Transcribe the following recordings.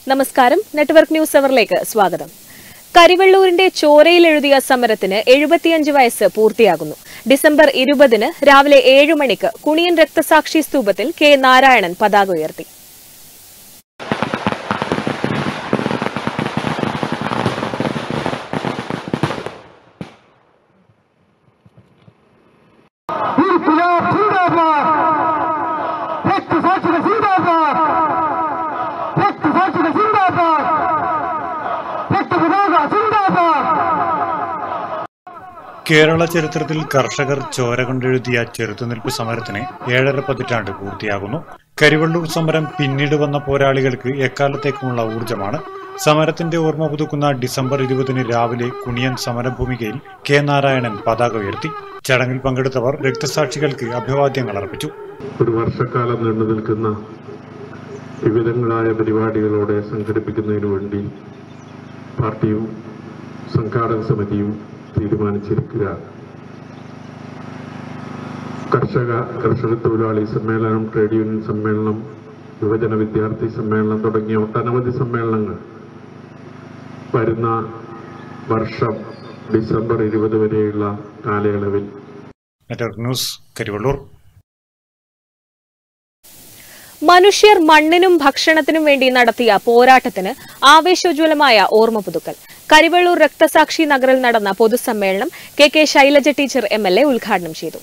നമസ്കാരം network news അവറിലേക്ക് സ്വാഗതം കരിവെള്ളൂരിന്റെ ചോരയിൽ എഴുതിയ സമരത്തിന് എഴുപത്തിയഞ്ച് വയസ്സ് പൂർത്തിയാകുന്നു ഡിസംബർ ഇരുപതിന് രാവിലെ ഏഴ് മണിക്ക് കുണിയൻ രക്തസാക്ഷി സ്തൂപത്തിൽ കെ നാരായണൻ പതാക ഉയർത്തി ഇൻക്ലാബ് സിന്ദാബാദ് രക്തസാക്ഷികൾ സിന്ദാബാദ് രക്തസാക്ഷികൾ സിന്ദാബാദ് രക്തപതാക സിന്ദാബാദ് കേരള ചരിത്രത്തിൽ കർഷകർ ചോര കൊണ്ടെഴുതിയ ചെറുത്തുനിൽപ്പ് സമരത്തിന് ഏഴര പതിറ്റാണ്ട് പൂർത്തിയാകുന്നു കരിവള്ളൂർ സമരം പിന്നീട് വന്ന പോരാളികൾക്ക് എക്കാലത്തേക്കുമുള്ള ഊർജമാണ് സമരത്തിന്റെ ഓർമ്മ പുതുക്കുന്ന ഡിസംബർ ഇരുപതിന് രാവിലെ കുണിയൻ സമരഭൂമികയിൽ കെ നാരായണൻ പതാക ഉയർത്തി ചടങ്ങിൽ പങ്കെടുത്തവർ രക്തസാക്ഷികൾക്ക് അഭിവാദ്യങ്ങൾ അർപ്പിച്ചു ഒരു വർഷക്കാലം നീണ്ടു നിൽക്കുന്ന വിവിധങ്ങളായ പരിപാടികളോടെ സംഘടിപ്പിക്കുന്നതിനു വേണ്ടി പാർട്ടിയും സംഘാടക സമിതിയും തീരുമാനിച്ചിരിക്കുക കർഷക കർഷക തൊഴിലാളി സമ്മേളനം ട്രേഡ് യൂണിയൻ സമ്മേളനം യുവജന വിദ്യാർത്ഥി സമ്മേളനം തുടങ്ങിയ ഒട്ടനവധി സമ്മേളനങ്ങൾ വരുന്ന വർഷം ഡിസംബർ ഇരുപത് വരെയുള്ള കാലയളവിൽ നെറ്റ്വർക്ക് ന്യൂസ് കരിവള്ളൂർ മനുഷ്യർ മണ്ണിനും ഭക്ഷണത്തിനും വേണ്ടി നടത്തിയ പോരാട്ടത്തിന് ആവേശോജ്വലമായ ഓർമ്മ പുതുക്കൽ കരിവെള്ളൂർ രക്തസാക്ഷി നഗറിൽ നടന്ന പൊതുസമ്മേളനം K K Shailaja teacher M L A ഉദ്ഘാടനം ചെയ്തു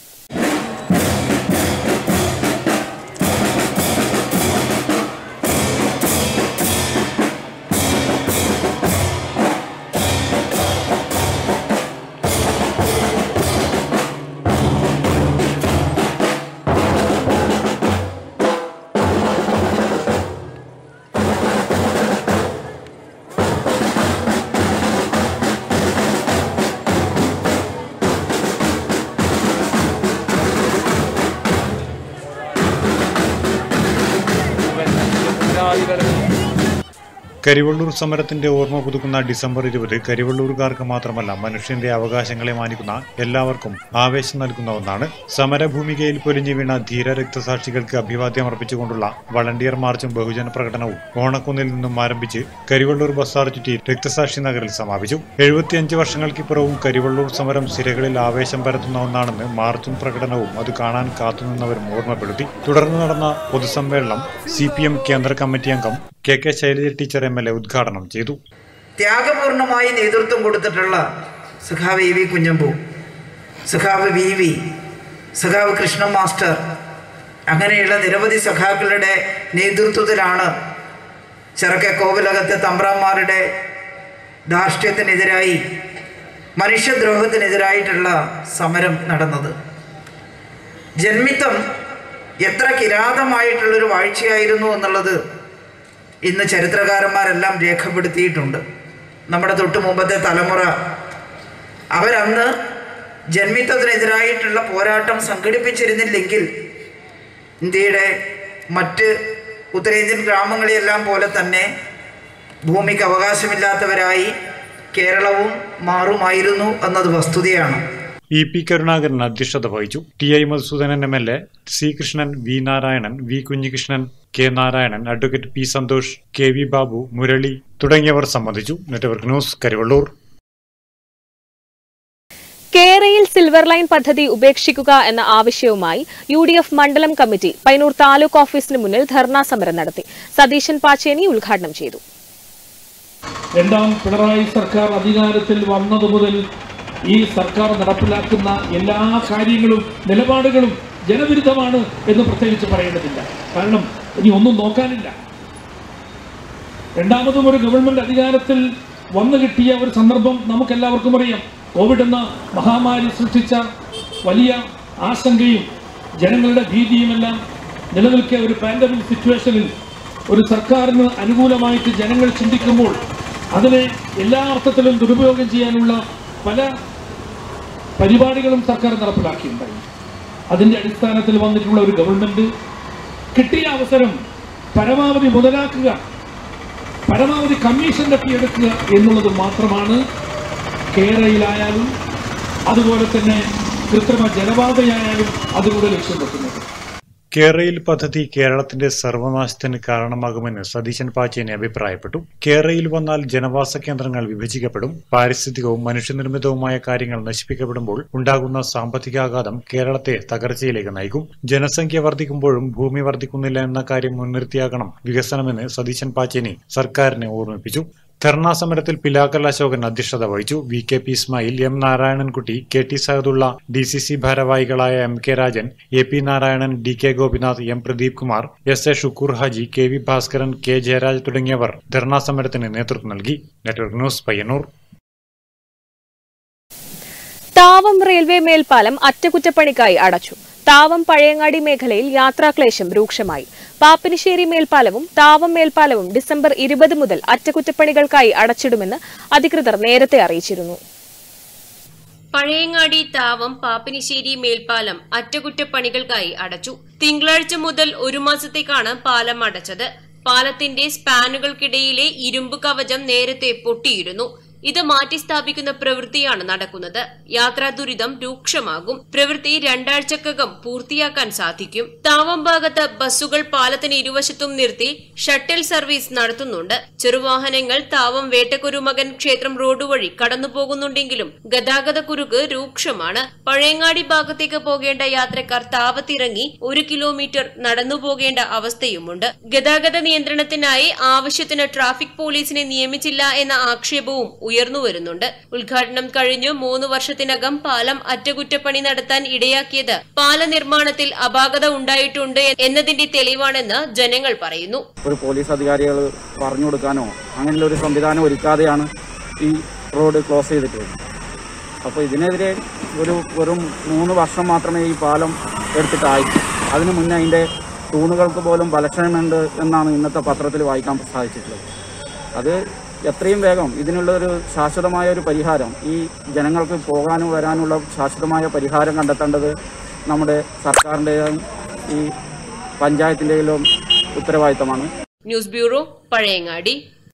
കരിവള്ളൂർ സമരത്തിന്റെ ഓർമ്മ പുതുക്കുന്ന ഡിസംബർ ഇരുപത് കരിവള്ളൂർക്കാർക്ക് മാത്രമല്ല മനുഷ്യന്റെ അവകാശങ്ങളെ മാനിക്കുന്ന എല്ലാവർക്കും ആവേശം നൽകുന്ന ഒന്നാണ് സമരഭൂമികയിൽ പൊലിഞ്ഞു വീണ ധീര രക്തസാക്ഷികൾക്ക് അഭിവാദ്യം അർപ്പിച്ചുകൊണ്ടുള്ള വളണ്ടിയർ മാർച്ചും ബഹുജന പ്രകടനവും ഓണക്കുന്നിൽ നിന്നും ആരംഭിച്ച് കരിവള്ളൂർ ബസാർ ചുറ്റി രക്തസാക്ഷി നഗറിൽ സമാപിച്ചു എഴുപത്തിയഞ്ച് വർഷങ്ങൾക്കിപ്പുറവും കരിവള്ളൂർ സമരം സിരകളിൽ ആവേശം പരത്തുന്ന ഒന്നാണെന്ന് മാർച്ചും പ്രകടനവും അത് കാണാൻ കാത്തുനിന്നവരും ഓർമ്മപ്പെടുത്തി തുടർന്ന് നടന്ന പൊതുസമ്മേളനം സി പി എം കേന്ദ്ര കമ്മിറ്റി അംഗം K K Shailaja teacher M L A ഉദ്ഘാടനം ചെയ്തു ത്യാഗപൂർണമായി നേതൃത്വം കൊടുത്തിട്ടുള്ള സഖാവ് ഇ വി കുഞ്ഞമ്പു സഖാവ് വി വി സഖാവ് കൃഷ്ണൻ മാസ്റ്റർ അങ്ങനെയുള്ള നിരവധി സഖാക്കളുടെ നേതൃത്വത്തിലാണ് ചെറുക്കെ കോവിലകത്തെ തമ്പ്രാന്മാരുടെ ധാർഷ്ട്യത്തിനെതിരായി മനുഷ്യദ്രോഹത്തിനെതിരായിട്ടുള്ള സമരം നടന്നത് ജന്മിത്തം എത്ര കിരാതമായിട്ടുള്ളൊരു വാഴ്ചയായിരുന്നു എന്നുള്ളത് ഇന്ന് ചരിത്രകാരന്മാരെല്ലാം രേഖപ്പെടുത്തിയിട്ടുണ്ട് നമ്മുടെ തൊട്ട് മുമ്പത്തെ തലമുറ അവരന്ന് ജന്മിത്വത്തിനെതിരായിട്ടുള്ള പോരാട്ടം സംഘടിപ്പിച്ചിരുന്നില്ലെങ്കിൽ ഇന്ത്യയുടെ മറ്റ് ഉത്തരേന്ത്യൻ ഗ്രാമങ്ങളെയെല്ലാം പോലെ തന്നെ ഭൂമിക്ക് അവകാശമില്ലാത്തവരായി കേരളവും മാറുമായിരുന്നു എന്നത് വസ്തുതയാണ് ഇ പി കരുണാകരൻ അധ്യക്ഷത വഹിച്ചു T I Madhusoodanan M L A C Krishnan V Narayanan V Kunhikrishnan K Narayanan advocate P Santhosh K V Babu Murali തുടങ്ങിയവർ സംബന്ധിച്ചു നെറ്റ്വർക്ക് ന്യൂസ് കരിവള്ളൂർ കേരയിൽ സിൽവർ ലൈൻ പദ്ധതി ഉപേക്ഷിക്കുക എന്ന ആവശ്യവുമായി യു ഡി എഫ് മണ്ഡലം കമ്മിറ്റി പൈനൂർ താലൂക്ക് ഓഫീസിന് മുന്നിൽ ധർണാ സമരം നടത്തി സതീശൻ പാച്ചേനി ഉദ്ഘാടനം ചെയ്തു രണ്ടാം പിണറായി സർക്കാർ അധികാരത്തിൽ വന്നതു മുതൽ ഈ സർക്കാർ നടപ്പിലാക്കുന്ന എല്ലാ കാര്യങ്ങളും നിലപാടുകളും ജനവിരുദ്ധമാണ് എന്ന് പ്രത്യേകിച്ച് പറയേണ്ടതില്ല കാരണം ഇനി ഒന്നും നോക്കാനില്ല രണ്ടാമതും ഒരു ഗവൺമെന്റ് അധികാരത്തിൽ വന്നു കിട്ടിയ ഒരു സന്ദർഭം നമുക്കെല്ലാവർക്കും അറിയാം കോവിഡ് എന്ന മഹാമാരി സൃഷ്ടിച്ച വലിയ ആശങ്കയും ജനങ്ങളുടെ ഭീതിയുമെല്ലാം നിലനിൽക്കിയ ഒരു പാൻഡമിക് സിറ്റുവേഷനിൽ ഒരു സർക്കാരിന് അനുകൂലമായിട്ട് ജനങ്ങൾ ചിന്തിക്കുമ്പോൾ അതിനെ എല്ലാ അർത്ഥത്തിലും ദുരുപയോഗം ചെയ്യാനുള്ള പല പരിപാടികളും സർക്കാർ നടപ്പിലാക്കിയിട്ടുണ്ടായി അതിന്റെ അടിസ്ഥാനത്തിൽ വന്നിട്ടുള്ള ഒരു ഗവൺമെന്റ് കിട്ടിയ അവസരം പരമാവധി മുതലാക്കുക പരമാവധി കമ്മീഷൻ തട്ടിയെടുക്കുക എന്നുള്ളത് മാത്രമാണ് കേരളയിലായാലും അതുപോലെ തന്നെ കൃത്രിമ ജലപാതയായാലും അതിലൂടെ ലക്ഷ്യം വെക്കുന്നത് കേരയിൽ പദ്ധതി കേരളത്തിന്റെ സർവനാശത്തിന് കാരണമാകുമെന്ന് സതീശൻ പാച്ചേനി അഭിപ്രായപ്പെട്ടു കേരയിൽ വന്നാൽ ജനവാസ കേന്ദ്രങ്ങൾ വിഭജിക്കപ്പെടും പാരിസ്ഥിതികവും മനുഷ്യനിർമ്മിതവുമായ കാര്യങ്ങൾ നശിപ്പിക്കപ്പെടുമ്പോൾ ഉണ്ടാകുന്ന സാമ്പത്തികാഘാതം കേരളത്തെ തകർച്ചയിലേക്ക് നയിക്കും ജനസംഖ്യ വർദ്ധിക്കുമ്പോഴും ഭൂമി വർദ്ധിക്കുന്നില്ല എന്ന കാര്യം മുൻനിർത്തിയാകണം വികസനമെന്ന് സതീശൻ പാച്ചേനി സർക്കാരിനെ ഓർമ്മിപ്പിച്ചു ധർണാ സമരത്തിൽ പിലാക്കൽ അശോകൻ അധ്യക്ഷത വഹിച്ചു V K P Ismail M Narayanankutty K T Sahadulla D C C ഭാരവാഹികളായ M K Rajan A P Narayanan D K Gopinath M Pradeep Kumar S A Shukkur Haji K V Bhaskaran K Jayaraj തുടങ്ങിയവർ ധർണാ സമരത്തിന് നേതൃത്വം നൽകി network news Payyanur Thavam railway മേൽപ്പാലം അറ്റകുറ്റപ്പണിക്കായി അടച്ചു താവം പഴയങ്ങാടി മേഖലയിൽ യാത്രാക്ലേശം രൂക്ഷമായി പാപ്പിനിശ്ശേരി മേൽപ്പാലവും താവം മേൽപ്പാലവും ഡിസംബർ ഇരുപത് മുതൽ അറ്റകുറ്റപ്പണികൾക്കായി അടച്ചിടുമെന്ന് അധികൃതർ നേരത്തെ അറിയിച്ചിരുന്നു പഴയങ്ങാടി താവം പാപ്പിനിശ്ശേരി മേൽപ്പാലം അറ്റകുറ്റപ്പണികൾക്കായി അടച്ചു തിങ്കളാഴ്ച മുതൽ ഒരു മാസത്തേക്കാണ് പാലം അടച്ചത് പാലത്തിന്റെ സ്പാനുകൾക്കിടയിലെ ഇരുമ്പ് കവചം നേരത്തെ പൊട്ടിയിരുന്നു ഇത് മാറ്റിസ്ഥാപിക്കുന്ന പ്രവൃത്തിയാണ് നടക്കുന്നത് യാത്രാ ദുരിതം രൂക്ഷമാകും പ്രവൃത്തി രണ്ടാഴ്ചക്കകം പൂർത്തിയാക്കാൻ സാധിക്കും താവം ഭാഗത്ത് ബസ്സുകൾ പാലത്തിന് ഇരുവശത്തും നിർത്തി ഷട്ടിൽ സർവീസ് നടത്തുന്നുണ്ട് ചെറുവാഹനങ്ങൾ താവം വേട്ടക്കുരുമകൻ ക്ഷേത്രം റോഡ് വഴി കടന്നുപോകുന്നുണ്ടെങ്കിലും ഗതാഗത കുരുക്ക് രൂക്ഷമാണ് പഴയങ്ങാടി ഭാഗത്തേക്ക് പോകേണ്ട യാത്രക്കാർ താവത്തിറങ്ങി ഒരു കിലോമീറ്റർ നടന്നു പോകേണ്ട അവസ്ഥയുമുണ്ട് ഗതാഗത നിയന്ത്രണത്തിനായി ആവശ്യത്തിന് ട്രാഫിക് പോലീസിനെ നിയമിച്ചില്ല എന്ന ആക്ഷേപവും ഉയർന്നു വരുന്നുണ്ട് ഉദ്ഘാടനം കഴിഞ്ഞു മൂന്ന് വർഷത്തിനകം പാലം അറ്റകുറ്റപ്പണി നടത്താൻ ഇടയാക്കിയത് പാല നിർമ്മാണത്തിൽ അപാകത ഉണ്ടായിട്ടുണ്ട് എന്നതിന്റെ തെളിവാണെന്ന് ജനങ്ങൾ പറയുന്നു ഒരു പോലീസ് അധികാരികൾ പറഞ്ഞു കൊടുക്കാനോ അങ്ങനെയുള്ള ഒരു സംവിധാനം ഒരുക്കാതെയാണ് ഈ റോഡ് ക്ലോസ് ചെയ്തിട്ടുള്ളത് അപ്പോൾ ഇതിനെതിരെ ഒരു വെറും മൂന്ന് വർഷം മാത്രമേ ഈ പാലം എടുത്തിട്ടായി അതിനു മുന്നേ അതിൻ്റെ തൂണുകൾക്ക് പോലും ബലക്ഷണമുണ്ട് എന്നാണ് ഇന്നത്തെ പത്രത്തിൽ വായിക്കാൻ സാധിച്ചിട്ടുള്ളത് അത് എത്രയും വേഗം ഇതിനുള്ള ഒരു ശാശ്വതമായ ഒരു പരിഹാരം ഈ ജനങ്ങൾക്ക് പോകാനും വരാനുള്ള ശാശ്വതമായ പരിഹാരം കണ്ടെത്തേണ്ടത് നമ്മുടെ സർക്കാരിൻ്റെയും ഈ പഞ്ചായത്തിൻ്റെയും ഉത്തരവാദിത്തമാണ് ന്യൂസ് ബ്യൂറോ പഴയങ്ങാടി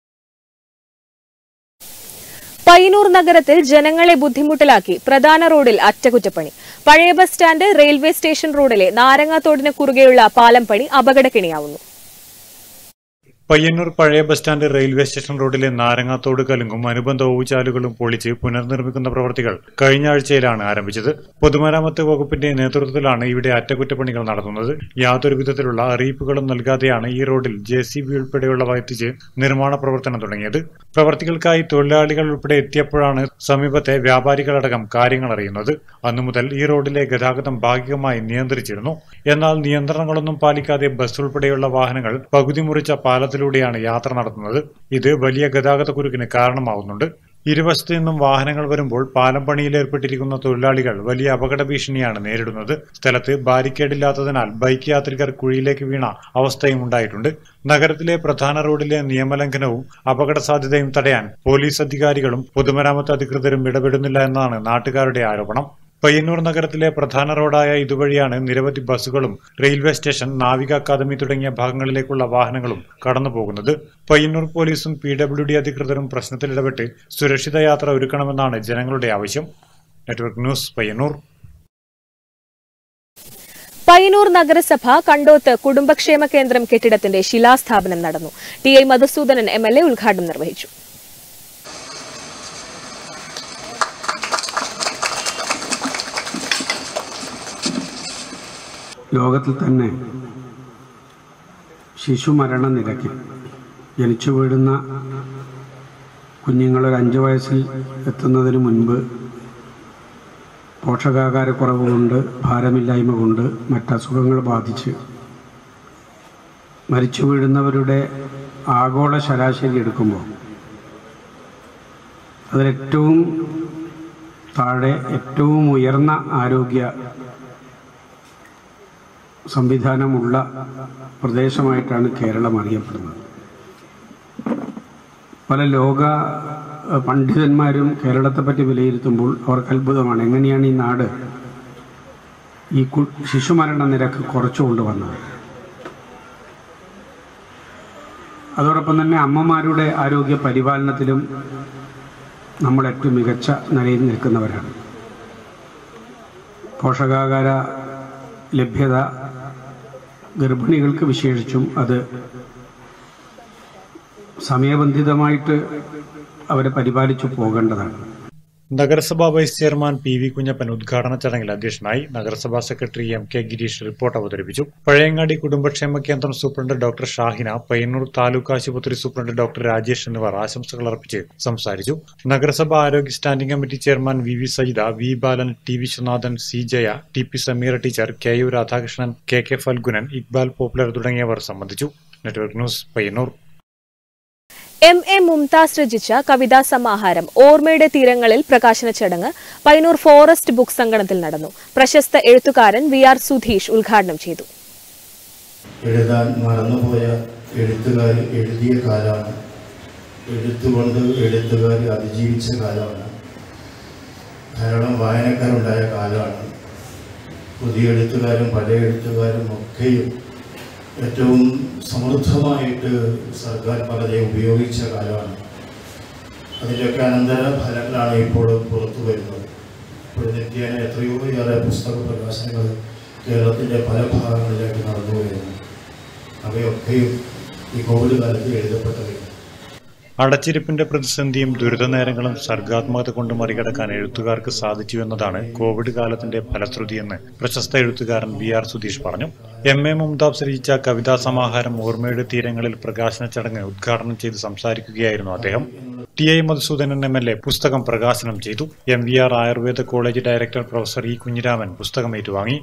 പയ്യന്നൂർ നഗരത്തിൽ ജനങ്ങളെ ബുദ്ധിമുട്ടിലാക്കി പ്രധാന റോഡിൽ അറ്റകുറ്റപ്പണി പഴയ ബസ് സ്റ്റാൻഡ് റെയിൽവേ സ്റ്റേഷൻ റോഡിലെ നാരങ്ങാത്തോടിന് കുറുകെയുള്ള പാലം പണി അപകടക്കിണിയാവുന്നു പയ്യന്നൂർ പഴയ ബസ് സ്റ്റാൻഡ് റെയിൽവേ സ്റ്റേഷൻ റോഡിലെ നാരങ്ങാത്തോട് കലുങ്കും അനുബന്ധ ഓവുചാലുകളും പൊളിച്ച് പുനർനിർമ്മിക്കുന്ന പ്രവർത്തികൾ കഴിഞ്ഞ ആഴ്ചയിലാണ് ആരംഭിച്ചത് പൊതുമരാമത്ത് വകുപ്പിന്റെ നേതൃത്വത്തിലാണ് ഇവിടെ അറ്റകുറ്റപ്പണികൾ നടത്തുന്നത് യാതൊരു വിധത്തിലുള്ള അറിയിപ്പുകളും നൽകാതെയാണ് ഈ റോഡിൽ ജെ സി ബി ഉൾപ്പെടെയുള്ളവ എത്തിച്ച് നിർമ്മാണ പ്രവർത്തനം തുടങ്ങിയത് പ്രവർത്തികൾക്കായി തൊഴിലാളികൾ ഉൾപ്പെടെ എത്തിയപ്പോഴാണ് സമീപത്തെ വ്യാപാരികളടക്കം കാര്യങ്ങൾ അറിയുന്നത് അന്നു മുതൽ ഈ റോഡിലെ ഗതാഗതം ഭാഗികമായി നിയന്ത്രിച്ചിരുന്നു എന്നാൽ നിയന്ത്രണങ്ങളൊന്നും പാലിക്കാതെ ബസ് ഉൾപ്പെടെയുള്ള വാഹനങ്ങൾ പകുതി മുറിച്ച പാലത്തിലൂടെയാണ് യാത്ര നടത്തുന്നത് ഇത് വലിയ ഗതാഗത കുരുക്കിന് കാരണമാവുന്നുണ്ട് ഇരുവശത്തു നിന്നും വാഹനങ്ങൾ വരുമ്പോൾ പാലം പണിയിൽ ഏർപ്പെട്ടിരിക്കുന്ന തൊഴിലാളികൾ വലിയ അപകട ഭീഷണിയാണ് നേരിടുന്നത് സ്ഥലത്ത് ബാരിക്കേഡില്ലാത്തതിനാൽ ബൈക്ക് യാത്രികർ കുഴിയിലേക്ക് വീണ അവസ്ഥയും ഉണ്ടായിട്ടുണ്ട് നഗരത്തിലെ പ്രധാന റോഡിലെ നിയമലംഘനവും അപകട സാധ്യതയും തടയാൻ പോലീസ് അധികാരികളും പൊതുമരാമത്ത് അധികൃതരും ഇടപെടുന്നില്ല എന്നാണ് നാട്ടുകാരുടെ ആരോപണം പയ്യന്നൂർ നഗരത്തിലെ പ്രധാന റോഡായ ഇതുവഴിയാണ് നിരവധി ബസ്സുകളും റെയിൽവേ സ്റ്റേഷൻ നാവിക അക്കാദമി തുടങ്ങിയ ഭാഗങ്ങളിലേക്കുള്ള വാഹനങ്ങളും കടന്നുപോകുന്നത് പയ്യന്നൂർ പോലീസും പി ഡബ്ല്യു ഡി അധികൃതരും പ്രശ്നത്തിൽ ഇടപെട്ട് സുരക്ഷിത യാത്ര ഒരുക്കണമെന്നാണ് ജനങ്ങളുടെ ആവശ്യം നെറ്റ്വർക്ക് ന്യൂസ് പയ്യന്നൂർ പയ്യന്നൂർ നഗരസഭ കണ്ടോത്ത് കുടുംബക്ഷേമ കേന്ദ്രം കെട്ടിടത്തിന്റെ ശിലാസ്ഥാപനം നടന്നു T I Madhusoodanan M L A ഉദ്ഘാടനം നിർവഹിച്ചു ലോകത്തിൽ തന്നെ ശിശുമരണ നിരക്കിൽ ജനിച്ചു വീഴുന്ന കുഞ്ഞുങ്ങൾ ഒരു അഞ്ച് വയസ്സിൽ എത്തുന്നതിന് മുൻപ് പോഷകാഹാരക്കുറവ് കൊണ്ട് ഭാരമില്ലായ്മ കൊണ്ട് മറ്റസുഖങ്ങൾ ബാധിച്ച് മരിച്ചു വീഴുന്നവരുടെ ആഗോള ശരാശരി എടുക്കുമ്പോൾ അതിലേറ്റവും താഴെ ഏറ്റവും ഉയർന്ന ആരോഗ്യ സംവിധാനമുള്ള പ്രദേശമായിട്ടാണ് കേരളം അറിയപ്പെടുന്നത് പല ലോക അഹ്, പണ്ഡിതന്മാരും കേരളത്തെപ്പറ്റി വിലയിരുത്തുമ്പോൾ അവർക്ക് അത്ഭുതമാണ് എങ്ങനെയാണ് ഈ നാട് ഈ കു- ശിശുമരണ നിരക്ക് കുറച്ചു കൊണ്ടുവന്നത് അതോടൊപ്പം തന്നെ അമ്മമാരുടെ ആരോഗ്യ പരിപാലനത്തിലും നമ്മൾ ഏറ്റവും മികച്ച നിലയിൽ നിൽക്കുന്നവരാണ് പോഷകാഹാര ലഭ്യത ഗർഭിണികൾക്ക് വിശേഷിച്ചും അത് സമയബന്ധിതമായിട്ട് അവരെ പരിപാലിച്ചു പോകേണ്ടതാണ് നഗരസഭാ vice chairman P V Kunhappan ഉദ്ഘാടന ചടങ്ങിൽ അധ്യക്ഷനായി നഗരസഭാ secretary M K Girish report അവതരിപ്പിച്ചു പഴയങ്ങാടി കുടുംബക്ഷേമ കേന്ദ്രം സൂപ്രണ്ട് ഡോക്ടർ ഷാഹിന പയ്യന്നൂർ താലൂക്ക് ആശുപത്രി സൂപ്രണ്ട് ഡോക്ടർ രാജേഷ് എന്നിവർ ആശംസകൾ അർപ്പിച്ച് സംസാരിച്ചു നഗരസഭാ ആരോഗ്യ standing committee chairman V V Sajitha V Balan T Viswanathan C Jaya T P Sameera teacher K U Radhakrishnan K K Phalgunan Iqbal popular തുടങ്ങിയവർ സംബന്ധിച്ചു network news Payyanur M A Mumtaz രചിച്ച കവിതാ സമാഹാരം ഓർമ്മയുടെ തീരങ്ങളിൽ പ്രകാശന ചടങ്ങ് പൈനൂർ ഫോറസ്റ്റ് ബുക്ക് സംഗണത്തിൽ നടന്നു പ്രശസ്ത എഴുത്തുകാരൻ വി ആർ സുധീഷ് ഉദ്ഘാടനം ചെയ്തു എഴുതാൻ മറന്നുപോയ എഴുത്തുകാർ എഴുതിയ കാലമാണ് എഴുത്തുകൊണ്ട് എഴുത്തുകാർ അതിജീവിച്ച കാലമാണ് ധാരാളം വായനക്കാരുണ്ടായ കാലമാണ് പുതിയ എഴുത്തുകാരും പഴയ എഴുത്തുകാരും ഒക്കെയും ഏറ്റവും സമൃദ്ധമായിട്ട് സർക്കാർ പലരെ ഉപയോഗിച്ച കാലമാണ് അതിൻ്റെയൊക്കെ അനന്തര ഫലങ്ങളാണ് ഇപ്പോൾ പുറത്തു വരുന്നത് ഇപ്പോൾ നിത്യേന എത്രയോ ഏറെ പുസ്തക പ്രകാശനങ്ങൾ കേരളത്തിൻ്റെ പല ഭാഗങ്ങളിലേക്ക് നടന്നു വരുന്നു അവയൊക്കെയും ഈ കോവിഡ് കാലത്ത് എഴുതപ്പെട്ടവയാണ് അടച്ചിരിപ്പിന്റെ പ്രതിസന്ധിയും ദുരിതനേരങ്ങളും സർഗാത്മകത കൊണ്ട് മറികടക്കാൻ എഴുത്തുകാർക്ക് സാധിച്ചു എന്നതാണ് കോവിഡ് കാലത്തിന്റെ ഫലശ്രുതിയെന്ന് പ്രശസ്ത എഴുത്തുകാരൻ വി ആർ സുധീഷ് പറഞ്ഞു എം എ മുംതാബ് രചിച്ച കവിതാ സമാഹാരം ഓർമ്മയുടെ തീരങ്ങളിൽ പ്രകാശന ചടങ്ങ് ഉദ്ഘാടനം ചെയ്ത് സംസാരിക്കുകയായിരുന്നു അദ്ദേഹം T I Madhusoodanan M L A പുസ്തകം പ്രകാശനം ചെയ്തു M V R Ayurveda college director professor E Kunhiraman പുസ്തകം ഏറ്റുവാങ്ങി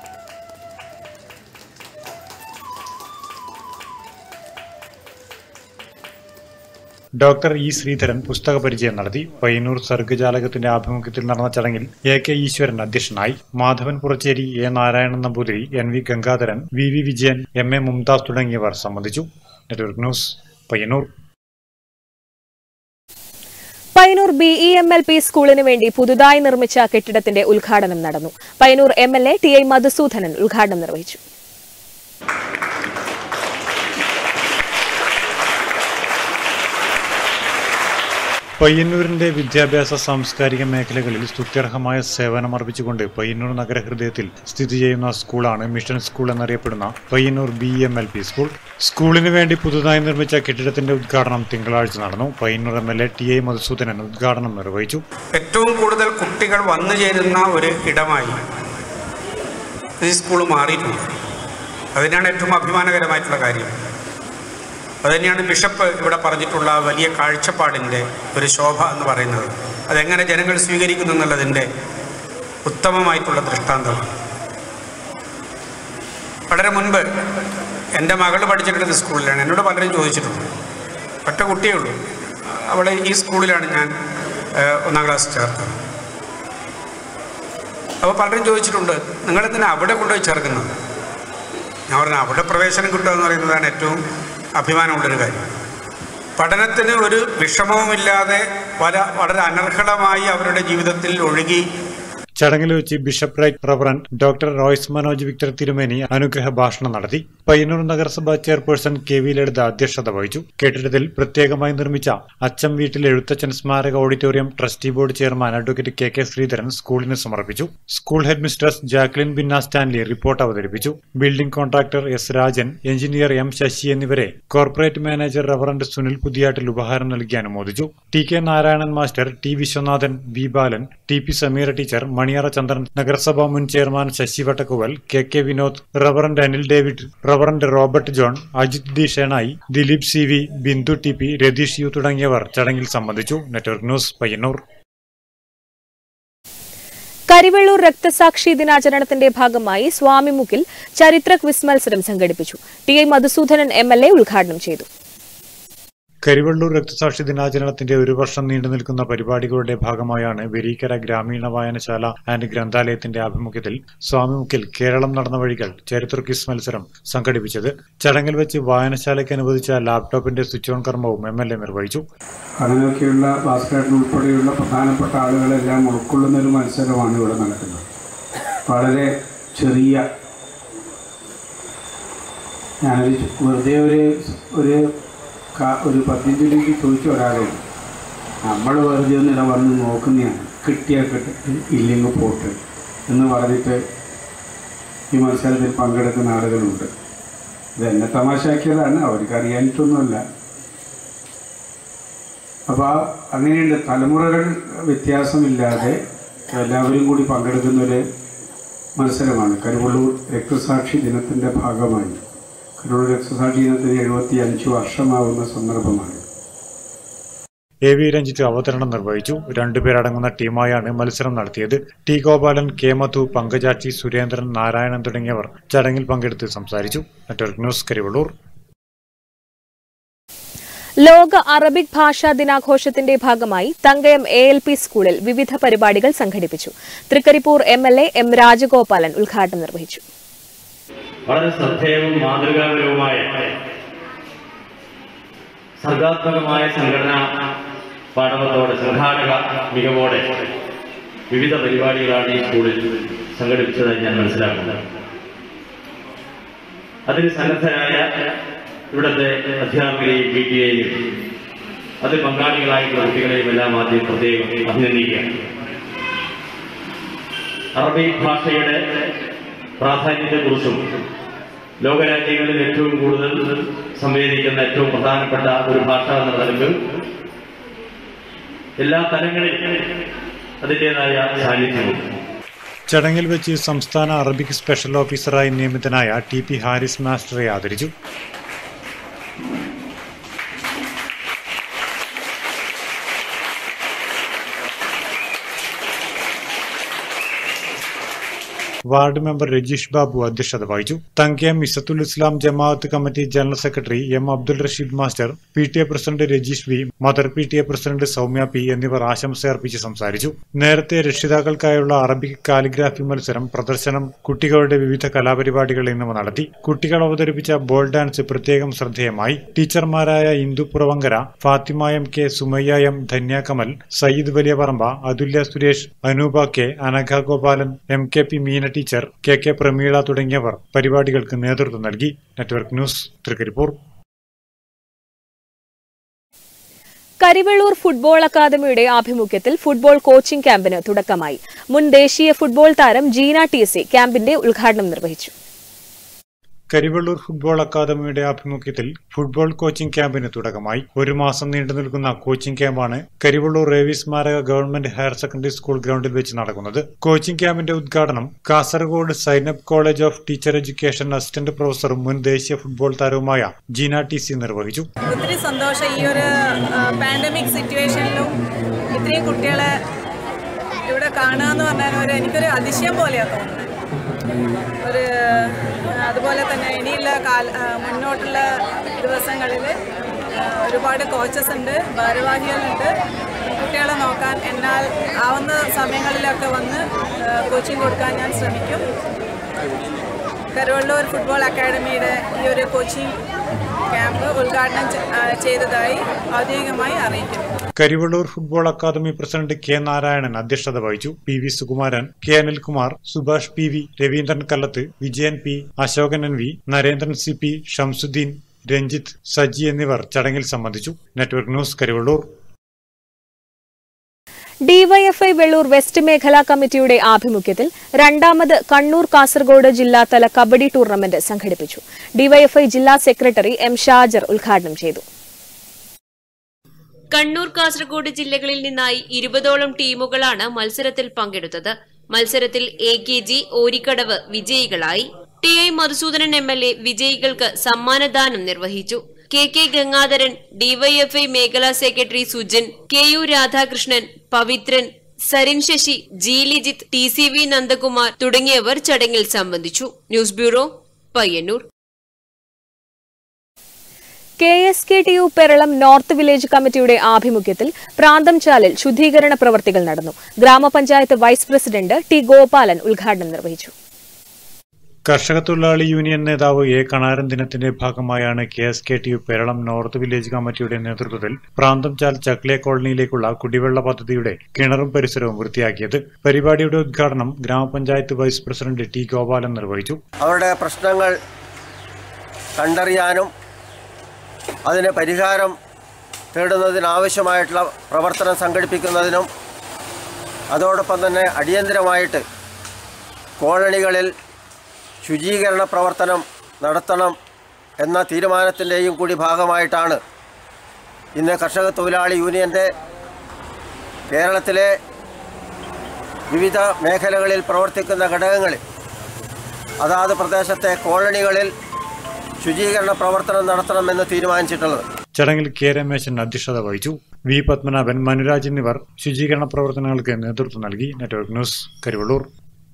ഡോക്ടർ ഇ ശ്രീധരൻ പുസ്തക പരിചയം നടത്തി പയ്യന്നൂർ സർഗജാലകത്തിന്റെ ആഭിമുഖ്യത്തിൽ നടന്ന ചടങ്ങിൽ എ കെ ഈശ്വരൻ അധ്യക്ഷനായി Madhavan Purachery A Narayanan Namboothiri N V Gangadharan V V Vijayan M A Mumtaz തുടങ്ങിയവർ സംബന്ധിച്ചു network news Payyanur Payyanur B E M L P സ്കൂളിന് വേണ്ടി പുതുതായി നിർമ്മിച്ച കെട്ടിടത്തിന്റെ ഉദ്ഘാടനം നടന്നു Payyanur M L A T I Madhusoodanan ഉദ്ഘാടനം നിർവഹിച്ചു പയ്യന്നൂരിന്റെ വിദ്യാഭ്യാസ സാംസ്കാരിക മേഖലകളിൽ സ്തുത്യർഹമായ സേവനമർപ്പിച്ചുകൊണ്ട് പയ്യന്നൂർ നഗരഹൃദയത്തിൽ സ്ഥിതി ചെയ്യുന്ന സ്കൂളാണ് മിഷൻ സ്കൂൾ എന്നറിയപ്പെടുന്ന Payyanur B M L P school സ്കൂളിന് വേണ്ടി പുതുതായി നിർമ്മിച്ച കെട്ടിടത്തിന്റെ ഉദ്ഘാടനം തിങ്കളാഴ്ച നടന്നു Payyanur M L A T I Madhusoodanan ഉദ്ഘാടനം നിർവഹിച്ചു ഏറ്റവും കൂടുതൽ കുട്ടികൾ വന്നു ചേരുന്ന ഒരു ഇടമായി ഈ സ്കൂൾ മാറിയിട്ടുണ്ട് അതിനാണ് ഏറ്റവും അഭിമാനകരമായിട്ടുള്ള കാര്യം അതുതന്നെയാണ് ബിഷപ്പ് ഇവിടെ പറഞ്ഞിട്ടുള്ള വലിയ കാഴ്ചപ്പാടിൻ്റെ ഒരു ശോഭ എന്ന് പറയുന്നത് അതെങ്ങനെ ജനങ്ങൾ സ്വീകരിക്കുന്നു എന്നുള്ളതിൻ്റെ ഉത്തമമായിട്ടുള്ള ദൃഷ്ടാന്തമാണ് വളരെ മുൻപ് എൻ്റെ മകൾ പഠിച്ചിട്ടുള്ളത് സ്കൂളിലാണ് എന്നോട് പലരും ചോദിച്ചിട്ടുണ്ട് ഒറ്റ കുട്ടിയേ ഉള്ളൂ അവളെ ഈ സ്കൂളിലാണ് ഞാൻ ഏഹ്, ഒന്നാം ക്ലാസ് ചേർത്തത് അപ്പോൾ പലരും ചോദിച്ചിട്ടുണ്ട് നിങ്ങളെന്തിനാ അവിടെ കൊണ്ടുപോയി ചേർക്കുന്നത് ഞാൻ പറഞ്ഞു അവിടെ പ്രവേശനം കിട്ടുക എന്ന് പറയുന്നതാണ് ഏറ്റവും അഭിമാനമുള്ളൊരു കാര്യം പഠനത്തിന് ഒരു വിഷമവുമില്ലാതെ വര വളരെ അനർഹളമായി അവരുടെ ജീവിതത്തിൽ ഒഴുകി ചടങ്ങിൽ വെച്ച് bishop right reverend doctor Royce Manoj Victor തിരുമേനി അനുഗ്രഹ ഭാഷണം നടത്തി പയ്യന്നൂർ നഗരസഭാ ചെയർപേഴ്സൺ കെ വി ലളിത അധ്യക്ഷത വഹിച്ചു കെട്ടിടത്തിൽ പ്രത്യേകമായി നിർമ്മിച്ച അച്ചം വീട്ടിൽ എഴുത്തച്ഛൻ സ്മാരക auditorium trustee board chairman advocate K K Sreedharan സ്കൂളിന് സമർപ്പിച്ചു school head mistress Jacqueline Bina Stanley report അവതരിപ്പിച്ചു building contractor S Rajan engineer M Sasi എന്നിവരെ corporate manager reverend Sunil Puthiyattil ഉപഹാരം നൽകി അനുമോദിച്ചു T K Narayanan master T Viswanathan V Balan T P Sameera teacher Maniyara Chandran നഗരസഭാ മുൻ chairman Sasi Vattakkuval K K Vinod reverend Anil David reverend Robert John Ajith D Shenoy Dileep C V Bindu T P Ratheesh U തുടങ്ങിയവർ ചടങ്ങിൽ സംബന്ധിച്ചു നെറ്റ്വർക്ക് ന്യൂസ് പയ്യന്നൂർ കരിവെള്ളൂർ രക്തസാക്ഷി ദിനാചരണത്തിന്റെ ഭാഗമായി സ്വാമിമുക്കിൽ ചരിത്ര ക്വിസ് മത്സരം സംഘടിപ്പിച്ചു T I Madhusoodanan M L A ഉദ്ഘാടനം ചെയ്തു കരിവള്ളൂർ രക്തസാക്ഷി ദിനാചരണത്തിന്റെ ഒരു വർഷം നീണ്ടു നിൽക്കുന്ന പരിപാടികളുടെ ഭാഗമായാണ് വെരീക്കര ഗ്രാമീണ വായനശാല ആൻഡ് ഗ്രന്ഥാലയത്തിന്റെ ആഭിമുഖ്യത്തിൽ സ്വാമിമുക്കിൽ കേരളം നടന്ന വഴികൾ ചരിത്ര ക്വിസ് മത്സരം സംഘടിപ്പിച്ചത് ചടങ്ങിൽ വെച്ച് വായനശാലയ്ക്ക് അനുവദിച്ച ലാപ്ടോപ്പിന്റെ സ്വിച്ച് ഓൺ കർമ്മവും എം എൽ എ നിർവഹിച്ചു അതിനൊക്കെയുള്ള ഭാസ്കരൻ ഉൾപ്പെടെയുള്ള പ്രധാനപ്പെട്ട ആളുകളെല്ലാം ഉൾക്കൊള്ളുന്ന ഒരു മത്സരമാണ് ഇവിടെ നടക്കുന്നത് വളരെ ചെറിയ ഞാനൊരു വെറുതെ ഒരു ഒരു ക- ഒരു പതിനഞ്ച് രൂപയ്ക്ക് ചോദിച്ച ഒരാളോട് നമ്മൾ വെറുതെ ഒന്നിട വന്ന് നോക്കുന്നതാണ് കിട്ടിയാൽ കിട്ടി ഇല്ലെങ്കിൽ പോട്ട് എന്ന് പറഞ്ഞിട്ട് ഈ മത്സരത്തിൽ പങ്കെടുക്കുന്ന ആളുകളുണ്ട് ഇത് എന്നെ തമാശാക്കിയതാണ് അവർക്ക് അറിയാനിട്ടൊന്നുമല്ല അപ്പോൾ ആ അങ്ങനെയുണ്ട് തലമുറകൾ വ്യത്യാസമില്ലാതെ എല്ലാവരും കൂടി പങ്കെടുക്കുന്ന ഒരു മത്സരമാണ് കരുവള്ളൂർ രക്തസാക്ഷി ദിനത്തിൻ്റെ ഭാഗമായി കരുവള്ളൂർ രക്തസാക്ഷി ദിനത്തിന് എഴുപത്തി അഞ്ച് വർഷമാവുന്ന സന്ദർഭമാണ് എ വി രഞ്ജിത്ത് അവതരണം നിർവഹിച്ചു രണ്ടുപേരടങ്ങുന്ന ടീമായാണ് മത്സരം നടത്തിയത് ടി ഗോപാലൻ കെ മധു പങ്കജാക്ഷി സുരേന്ദ്രൻ നാരായണൻ തുടങ്ങിയവർ ചടങ്ങിൽ പങ്കെടുത്ത് സംസാരിച്ചു നെറ്റ്വർക്ക് ന്യൂസ് കരിവള്ളൂർ ലോക അറബിക് ഭാഷാ ദിനാഘോഷത്തിന്റെ ഭാഗമായി തങ്കയം എ എൽ പി സ്കൂളിൽ വിവിധ പരിപാടികൾ സംഘടിപ്പിച്ചു Trikaripur M L A M Rajagopalan ഉദ്ഘാടനം നിർവഹിച്ചു വളരെ ശ്രദ്ധേയവും മാതൃകാപരവുമായ സർഗാത്മകമായ സംഘടനാ പാഠവത്തോടെ സംഘാടക മികവോടെ വിവിധ പരിപാടികളാണ് ഈ സ്കൂളിൽ സംഘടിപ്പിച്ചതായി ഞാൻ മനസ്സിലാക്കുന്നത് അതിന് സന്നദ്ധരായ ഇവിടുത്തെ അധ്യാപകരെയും പി ടി എയും അതിൽ പങ്കാളികളായിട്ടുള്ള കുട്ടികളെയും എല്ലാം ആദ്യം പ്രത്യേകം അഭിനന്ദിക്കുകയാണ് അറബി ഭാഷയുടെ പ്രാധാന്യത്തെക്കുറിച്ചും ലോകരാജ്യങ്ങളിൽ ഏറ്റവും കൂടുതൽ സംവേദിക്കുന്ന ഏറ്റവും പ്രധാനപ്പെട്ട ഒരു ഭാഷ എന്ന നിലക്ക് എല്ലാ തലങ്ങളിലും അതിൻ്റെതായ സാന്നിധ്യമുണ്ട് ചടങ്ങിൽ വെച്ച് സംസ്ഥാന അറബിക് സ്പെഷ്യൽ ഓഫീസറായി നിയമിതനായ ടി പി ഹാരിസ് മാസ്റ്ററെ ആദരിച്ചു വാർഡ് മെമ്പർ രജീഷ് ബാബു അധ്യക്ഷത വഹിച്ചു Thankayam Izzathul Islam Jamaath committee general secretary M Abdul Rasheed master P T A president Rajeesh V mother P T A president Soumya P എന്നിവർ ആശംസയർപ്പിച്ച് സംസാരിച്ചു നേരത്തെ രക്ഷിതാക്കൾക്കായുള്ള അറബിക് കാലിഗ്രാഫി മത്സരം പ്രദർശനം കുട്ടികളുടെ വിവിധ കലാപരിപാടികൾ എന്നിവ നടത്തി കുട്ടികൾ അവതരിപ്പിച്ച ബോൾ ഡാൻസ് പ്രത്യേകം ശ്രദ്ധേയമായി ടീച്ചർമാരായ Indu Puravankara Fathima M K Sumayya M Dhanya Kamal Sayyid Valiyaparamba Athulya Suresh Anoopa K Anagha Gopalan M K P Meena teacher K K Prameela തുടങ്ങിയവർ പരിപാടികൾക്ക് നേതൃത്വം നൽകി network news Trikaripur Karivellur football അക്കാദമിയുടെ ആഭിമുഖ്യത്തിൽ ഫുട്ബോൾ കോച്ചിംഗ് ക്യാമ്പിന് തുടക്കമായി മുൻ ദേശീയ ഫുട്ബോൾ താരം ജീന ടി സി ക്യാമ്പിന്റെ ഉദ്ഘാടനം നിർവഹിച്ചു കരിവള്ളൂർ ഫുട്ബോൾ അക്കാദമിയുടെ ആഭിമുഖ്യത്തിൽ ഫുട്ബോൾ കോച്ചിംഗ് ക്യാമ്പിന് തുടക്കമായി ഒരു മാസം നീണ്ടു നിൽക്കുന്ന കോച്ചിംഗ് ക്യാമ്പാണ് കരിവള്ളൂർ റേവി സ്മാരക ഗവൺമെന്റ് ഹയർ സെക്കൻഡറി സ്കൂൾ ഗ്രൗണ്ടിൽ വെച്ച് നടക്കുന്നത് കോച്ചിംഗ് ക്യാമ്പിന്റെ ഉദ്ഘാടനം Kasaragod Zainab college of teacher education assistant പ്രൊഫസറും മുൻ ദേശീയ ഫുട്ബോൾ താരവുമായ ജീന ടി സി നിർവഹിച്ചു ഒത്തിരി സന്തോഷം ഈ ഒരു പാൻഡമിക് സിറ്റുവേഷനിലും ഇത്രയും കുട്ടികളെ ഇവിടെ കാണുക എന്ന് പറഞ്ഞാൽ ഒരു എനിക്കൊരു അതിശയം പോലെയാണ് തോന്നുന്നത് ഒരു അതുപോലെ തന്നെ ഇനിയുള്ള കാല ആ, മുന്നോട്ടുള്ള ദിവസങ്ങളിൽ ഒരുപാട് കോച്ചസ് ഉണ്ട് ഭാരവാഹികളുണ്ട് കുട്ടികളെ നോക്കാൻ എന്നാൽ ആവുന്ന സമയങ്ങളിലൊക്കെ വന്ന് കോച്ചിങ് കൊടുക്കാൻ ഞാൻ ശ്രമിക്കും കരുവള്ളൂർ ഫുട്ബോൾ അക്കാഡമിയുടെ ഈ ഒരു കോച്ചിങ് ക്യാമ്പ് ഉദ്ഘാടനം ചെ- ആ, ചെയ്തതായി ഔദ്യോഗികമായി അറിയിക്കുന്നു Karivellur football academy president K Narayanan അധ്യക്ഷത വഹിച്ചു P V Sukumaran K Anilkumar Subhash P V Raveendran Kallath Vijayan P Ashokan N V Narendran C P Shamsuddin Ranjith Saji എന്നിവർ ചടങ്ങിൽ സംബന്ധിച്ചു network news Karivellur DYFI Vellur west മേഖലാ കമ്മിറ്റിയുടെ ആഭിമുഖ്യത്തിൽ രണ്ടാമത് കണ്ണൂർ കാസർഗോഡ് ജില്ലാതല കബഡി ടൂർണമെന്റ് സംഘടിപ്പിച്ചു ഡിവൈഎഫ്ഐ ജില്ലാ സെക്രട്ടറി എം ഷാജർ ഉദ്ഘാടനം ചെയ്തു കണ്ണൂർ കാസർഗോഡ് ജില്ലകളിൽ നിന്നായി ഇരുപതോളം ടീമുകളാണ് മത്സരത്തിൽ പങ്കെടുത്തത് മത്സരത്തിൽ എ കെ ജി ഓരിക്കടവ് വിജയികളായി T I Madhusoodanan M L A വിജയികൾക്ക് സമ്മാനദാനം നിർവഹിച്ചു കെ കെ ഗംഗാധരൻ ഡിവൈഎഫ്ഐ മേഖലാ secretary Sujan K U Radhakrishnan Pavithran Sarin Sasi G Lijith T C V Nandakumar തുടങ്ങിയവർ ചടങ്ങിൽ സംബന്ധിച്ചു news bureau Payyanur K S K T U Peralam north village കമ്മിറ്റിയുടെ ആഭിമുഖ്യത്തിൽ പ്രാന്തംചാലിൽ ശുദ്ധീകരണ പ്രവർത്തികൾ നടന്നു ഗ്രാമപഞ്ചായത്ത് വൈസ് പ്രസിഡന്റ് ടി ഗോപാലൻ ഉദ്ഘാടനം നിർവഹിച്ചു കർഷക തൊഴിലാളി യൂണിയൻ നേതാവ് എ കണാരൻ ദിനത്തിന്റെ ഭാഗമായാണ് K S K T U Peralam north village കമ്മിറ്റിയുടെ നേതൃത്വത്തിൽ പ്രാന്തംചാൽ ചക്ലിയ കോളനിയിലേക്കുള്ള കുടിവെള്ള പദ്ധതിയുടെ കിണറും പരിസരവും വൃത്തിയാക്കിയത് പരിപാടിയുടെ ഉദ്ഘാടനം ഗ്രാമപഞ്ചായത്ത് വൈസ് പ്രസിഡന്റ് ടി ഗോപാലൻ നിർവഹിച്ചു അവരുടെ പ്രശ്നങ്ങൾ കണ്ടറിയാനും അതിന് പരിഹാരം തേടുന്നതിനാവശ്യമായിട്ടുള്ള പ്രവർത്തനം സംഘടിപ്പിക്കുന്നതിനും അതോടൊപ്പം തന്നെ അടിയന്തരമായിട്ട് കോളനികളിൽ ശുചീകരണ പ്രവർത്തനം നടത്തണം എന്ന തീരുമാനത്തിൻ്റെയും കൂടി ഭാഗമായിട്ടാണ് ഇന്ന് കർഷക തൊഴിലാളി യൂണിയൻ്റെ കേരളത്തിലെ വിവിധ മേഖലകളിൽ പ്രവർത്തിക്കുന്ന ഘടകങ്ങളിൽ അതാത് പ്രദേശത്തെ കോളനികളിൽ ശുചീകരണ പ്രവർത്തനം നടത്തണമെന്ന് തീരുമാനിച്ചിട്ടുള്ളത് ചടങ്ങിൽ കെ രമേശൻ അധ്യക്ഷത വഹിച്ചു വി പത്മനാഭൻ മനുരാജ് എന്നിവർ ശുചീകരണ പ്രവർത്തനങ്ങൾക്ക് നേതൃത്വം നൽകി നെറ്റ്വർക്ക് ന്യൂസ് കരിവള്ളൂർ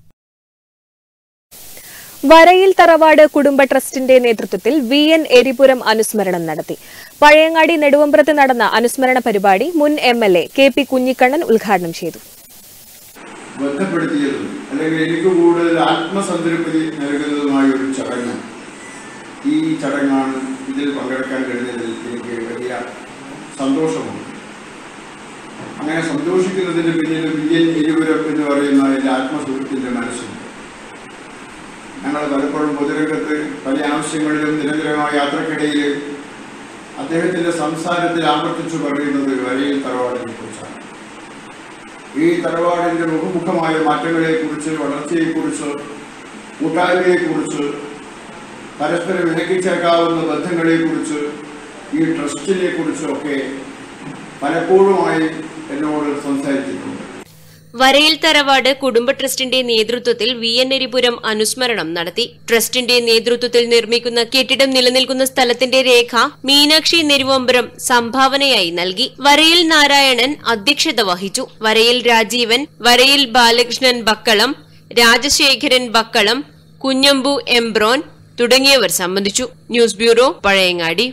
വരയിൽ തറവാട് കുടുംബ ട്രസ്റ്റിന്റെ നേതൃത്വത്തിൽ വി എൻ എരിപുരം അനുസ്മരണം നടത്തി പഴയങ്ങാടി നെടുവമ്പ്രത്ത് നടന്ന അനുസ്മരണ പരിപാടി മുൻ M L A K P Kunhikannan ഉദ്ഘാടനം ചെയ്തു ബന്ധപ്പെടുത്തിയതും അല്ലെങ്കിൽ എനിക്ക് കൂടുതൽ ആത്മസംതൃപ്തി നൽകുന്നതുമായ ഒരു ചടങ്ങ് ഈ ചടങ്ങാണ് ഇതിൽ പങ്കെടുക്കാൻ കഴിഞ്ഞതിൽ എനിക്ക് വലിയ സന്തോഷമുണ്ട് അങ്ങനെ സന്തോഷിക്കുന്നതിന് പിന്നിൽ വി എൻ എരിപുരം എന്ന് പറയുന്ന എൻ്റെ ആത്മസുഹൃത്തിൻ്റെ മനസ്സുണ്ട് ഞങ്ങൾ പലപ്പോഴും പൊതുരംഗത്ത് പല ആവശ്യങ്ങളിലും നിരന്തരമായ യാത്രക്കിടയിൽ അദ്ദേഹത്തിൻ്റെ സംസാരത്തിൽ ആവർത്തിച്ചു പറയുന്നത് വരയിൽ തറവാടിനെ കുറിച്ചാണ് ഈ തറവാടിൻ്റെ ബഹുമുഖമായ മാറ്റങ്ങളെക്കുറിച്ച് വളർച്ചയെക്കുറിച്ച് കൂട്ടായ്മയെക്കുറിച്ച് പരസ്പരം ഇണക്കിച്ചേക്കാവുന്ന ബന്ധങ്ങളെക്കുറിച്ച് ഈ ട്രസ്റ്റിനെ കുറിച്ചൊക്കെ പലപ്പോഴുമായി എന്നോട് സംസാരിച്ചിട്ടുണ്ട് വരയിൽ തറവാട് കുടുംബ ട്രസ്റ്റിന്റെ നേതൃത്വത്തിൽ വി എൻ എരിപുരം അനുസ്മരണം നടത്തി ട്രസ്റ്റിന്റെ നേതൃത്വത്തിൽ നിർമ്മിക്കുന്ന കെട്ടിടം നിലനിൽക്കുന്ന സ്ഥലത്തിന്റെ രേഖ മീനാക്ഷി നെരുവമ്പരം സംഭാവനയായി നൽകി വരയിൽ നാരായണൻ അധ്യക്ഷത വഹിച്ചു വരയിൽ രാജീവൻ വരയിൽ ബാലകൃഷ്ണൻ ബക്കളം രാജശേഖരൻ ബക്കളം കുഞ്ഞമ്പു എംബ്രോൻ തുടങ്ങിയവർ സംബന്ധിച്ചു news bureau Pazhayangadi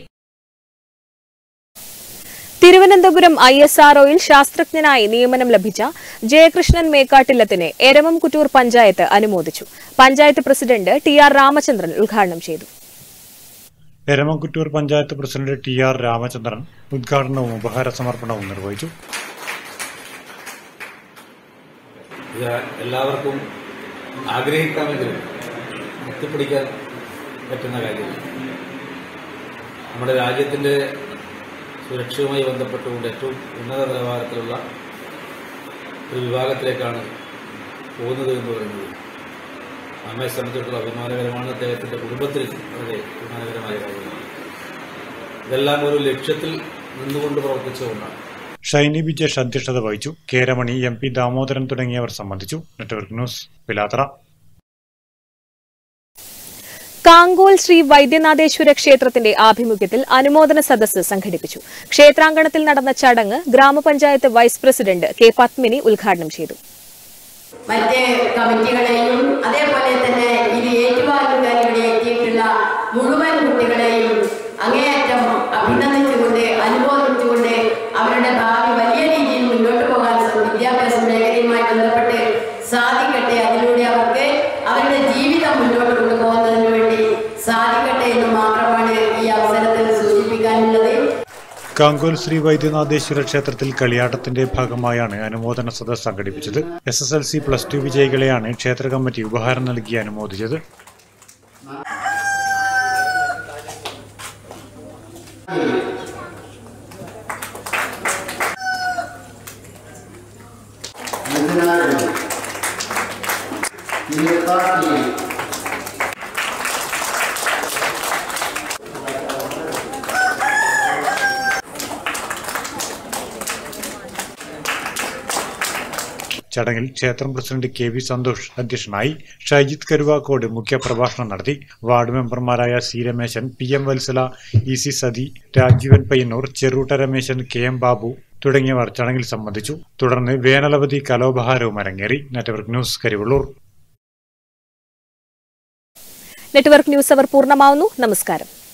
Thiruvananthapuram I S ആർഒയിൽ ശാസ്ത്രജ്ഞനായി നിയമനം ലഭിച്ച ജയകൃഷ്ണൻ മേക്കാട്ടില്ലത്തിനെ എരമംകുറ്റൂർ പഞ്ചായത്ത് അനുമോദിച്ചു panchayat president T R Ramachandran ഉദ്ഘാടനം ചെയ്തു Eramamkuttur panchayat president T R Ramachandran ഉദ്ഘാടനവും ഉപഹാര സമർപ്പണവും നിർവഹിച്ചു ഇത് എല്ലാവർക്കും ആഗ്രഹിക്കാമെങ്കിലും എത്തിപ്പിടിക്കാൻ പറ്റുന്ന കാര്യമില്ല നമ്മുടെ രാജ്യത്തിൻ്റെ സുരക്ഷയുമായി ബന്ധപ്പെട്ടുകൊണ്ട് ഏറ്റവും ഉന്നത നിലവാരത്തിലുള്ള ഒരു വിഭാഗത്തിലേക്കാണ് പോകുന്നത് എന്ന് പറയുന്നത് നമ്മെ സംബന്ധിച്ചിടത്തോളം അഭിമാനകരമാണ് അദ്ദേഹത്തിൻ്റെ കുടുംബത്തിൽ വളരെ അഭിമാനകരമായ കാര്യമാണ് ഇതെല്ലാം ഒരു ലക്ഷ്യത്തിൽ നിന്നുകൊണ്ട് പ്രവർത്തിച്ചുകൊണ്ടാണ് ഷൈനി ബിജേഷ് അധ്യക്ഷത വഹിച്ചു കേരമണി എം പി ദാമോദരൻ തുടങ്ങിയവർ സംബന്ധിച്ചു നെറ്റ്വർക്ക് ന്യൂസ് പിലാത്ര കാങ്കോൽ ശ്രീ വൈദ്യനാഥേശ്വര ക്ഷേത്രത്തിന്റെ ആഭിമുഖ്യത്തിൽ അനുമോദന സദസ്സ് സംഘടിപ്പിച്ചു ക്ഷേത്രാങ്കണത്തിൽ നടന്ന ചടങ്ങ് ഗ്രാമപഞ്ചായത്ത് വൈസ് പ്രസിഡന്റ് കെ പത്മിനി ഉദ്ഘാടനം ചെയ്തു മറ്റ് കമ്മിറ്റികളെയും അതേപോലെ തന്നെ ഇത് ഏറ്റുവാങ്ങുവാൻ ഇവിടെ എത്തിയിട്ടുള്ള മുഴുവൻ കുട്ടികളെയും അങ്ങേയറ്റം അഭിനന്ദിച്ചുകൊണ്ട് അനുമോദിച്ചുകൊണ്ട് അവരുടെ ഭാവി വലിയ രീതിയിൽ മുന്നോട്ട് പോകാൻ സ- വിദ്യാഭ്യാസ മേഖലയുമായി ബന്ധപ്പെട്ട് സാധിക്കട്ടെ അതിലൂടെ അവർക്ക് അവരുടെ ജീവിതം മുന്നോട്ട് കൊണ്ടുപോകുന്നതിന് വേണ്ടി സാധിക്കട്ടെ എന്ന് മാത്രമാണ് ഈ അവസരത്തിൽ സൂചിപ്പിക്കാനുള്ളത് കാങ്കോൽ ശ്രീ വൈദ്യനാഥേശ്വര ക്ഷേത്രത്തിൽ കളിയാട്ടത്തിന്റെ ഭാഗമായാണ് അനുമോദന സദസ് സംഘടിപ്പിച്ചത് S S L C plus two വിജയികളെയാണ് ക്ഷേത്ര കമ്മിറ്റി ഉപഹാരം നൽകി അനുമോദിച്ചത് ചടങ്ങിൽ ക്ഷേത്രം പ്രസിഡന്റ് കെ വി സന്തോഷ് അധ്യക്ഷനായി ഷൈജിത് കരുവാക്കോട് മുഖ്യപ്രഭാഷണം നടത്തി വാർഡ് മെമ്പർമാരായ C Rameshan P M Vatsala E C Sathi Rajeevan Payyanur Cherutta Rameshan K M Babu തുടങ്ങിയവർ ചടങ്ങിൽ സംബന്ധിച്ചു തുടർന്ന് വേനലവധി കലോപഹാരവും അരങ്ങേറി network news Karivellur network news അവർ പൂർണ്ണമാവുന്നു നമസ്കാരം